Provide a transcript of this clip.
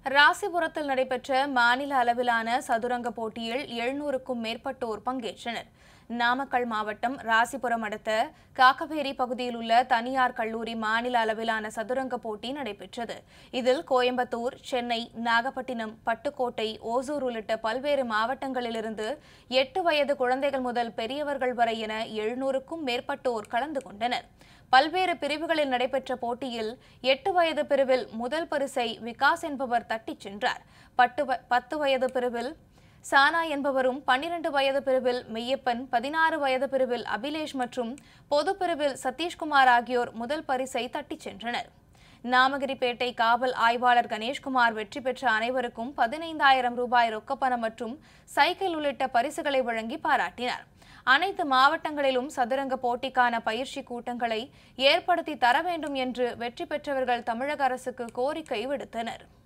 ராசிபுரத்தில் நடைபெற்ற மாநில அளவிலான சதுரங்க போட்டியில் எழுநூறுக்கும் மேற்பட்டோர் பங்கேற்றனர் நாமக்கல் மாவட்டம் ராசிபுரம் அடுத்த காக்கவேரி பகுதியில் உள்ள தனியார் கல்லூரி மாநில அளவிலான சதுரங்க போட்டி நடைபெற்றது இதில் கோயம்புத்தூர் சென்னை நாகப்பட்டினம் பட்டுக்கோட்டை ஓசூர் உள்ளிட்ட பல்வேறு மாவட்டங்களிலிருந்து எட்டு வயது குழந்தைகள் முதல் பெரியவர்கள் வரை என எழுநூறுக்கும் மேற்பட்டோர் கலந்து கொண்டனர் பல்வேறு பிரிவுகளில் நடைபெற்ற போட்டியில் எட்டு வயது பிரிவில் முதல் பரிசை விகாஸ் என்பவர் தட்டிச் சென்றார் பட்டு வ- பத்து வயது பிரிவில் சானா என்பவரும் பன்னிரண்டு வயது பிரிவில் மெய்யப்பன் பதினாறு வயது பிரிவில் அபிலேஷ் மற்றும் பொது பிரிவில் சதீஷ்குமார் ஆகியோர் முதல் பரிசை தட்டிச் சென்றனர் நாமகிரிப்பேட்டை காவல் ஆய்வாளர் கணேஷ்குமார் வெற்றி பெற்ற அனைவருக்கும் பதினைந்தாயிரம் ரூபாய் ரொக்கப்பணம் மற்றும் சைக்கிள் உள்ளிட்ட பரிசுகளை வழங்கி பாராட்டினார் அனைத்து மாவட்டங்களிலும் சதுரங்க போட்டிக்கான பயிற்சி கூட்டங்களை ஏற்படுத்தி தர வேண்டும் என்று வெற்றி பெற்றவர்கள் தமிழக அரசுக்கு கோரிக்கை விடுத்தனர்